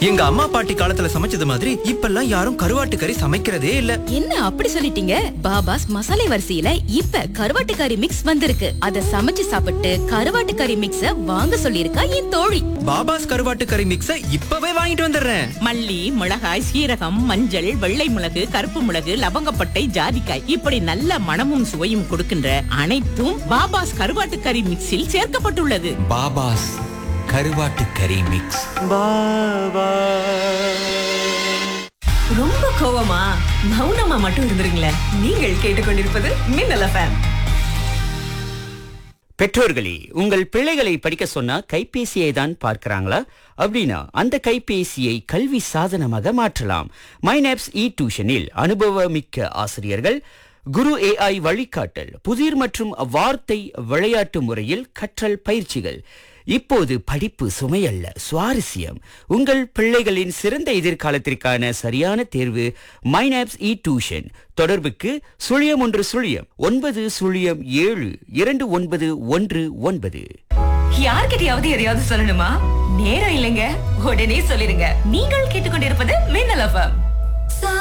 எங்க அம்மா பாட்டி காலத்துல சமைச்சது மாதிரி இப்பெல்லாம் யாரும் கருவாட்டு கறி சமைக்கிறதே இல்ல என்ன அப்படி சொல்லிட்டீங்க பாபாஸ் மசாலை வரிசையில இப்ப கருவாட்டு கறி மிக்ஸ் வந்திருக்கு அத சமைச்சு சாப்பிட்டு கருவாட்டு கறி மிக்ஸ வாங்க சொல்லிருக்கா என் தோழி பாபாஸ் கருவாட்டு கறி மிக்ஸ இப்பவே வாங்கிட்டு வந்துடுறேன் மல்லி மிளகாய் சீரகம் மஞ்சள் வெள்ளை மிளகு கருப்பு மிளகு லவங்கப்பட்டை ஜாதிக்காய் இப்படி நல்ல மணமும் சுவையும் கொடுக்கின்ற அனைத்தும் பாபாஸ் கருவாட்டு கறி மிக்ஸில் சேர்க்கப்பட்டுள்ளது பாபாஸ் கருவாட்டு கறி மிக்ஸ் ரொம்ப கோவமா மௌனமா மட்டும் இருந்துருங்களேன் நீங்கள் கேட்டுக்கொண்டிருப்பது மின்னல் எஃப்எம் பெற்றோர்களே உங்கள் பிள்ளைகளை படிக்க சொன்னா கைபேசியை தான் பார்க்கறாங்களா அப்படின்னா அந்த கைபேசியை கல்வி சாதனமாக மாற்றலாம் மைனாப்ஸ் இ டியூஷனில் அனுபவமிக்க ஆசிரியர்கள் குரு ஏஐ வழிகாட்டல் புதிர் மற்றும் வார்த்தை விளையாட்டு முறையில் கற்றல் பயிற்சிகள் இப்போது படிப்பு சுமையல்ல சுவாரஸ்யம் உங்கள் பிள்ளைகளின் சிறந்த எதிர்காலத்திற்கான சரியான தேர்வு மைனாப்ஸ் இ டியூஷன் தொடர்புக்கு சுழியம் ஒன்று சுழியம் ஒன்பது சுழியம் ஏழு இரண்டு ஒன்பது ஒன்று ஒன்பது யார்கிட்டயாவது எதையாவது சொல்லணுமா நேரம் இல்லைங்க உடனே சொல்லிருங்க நீங்கள் கேட்டுக்கொண்டிருப்பது மின்னல் எஃப்எம்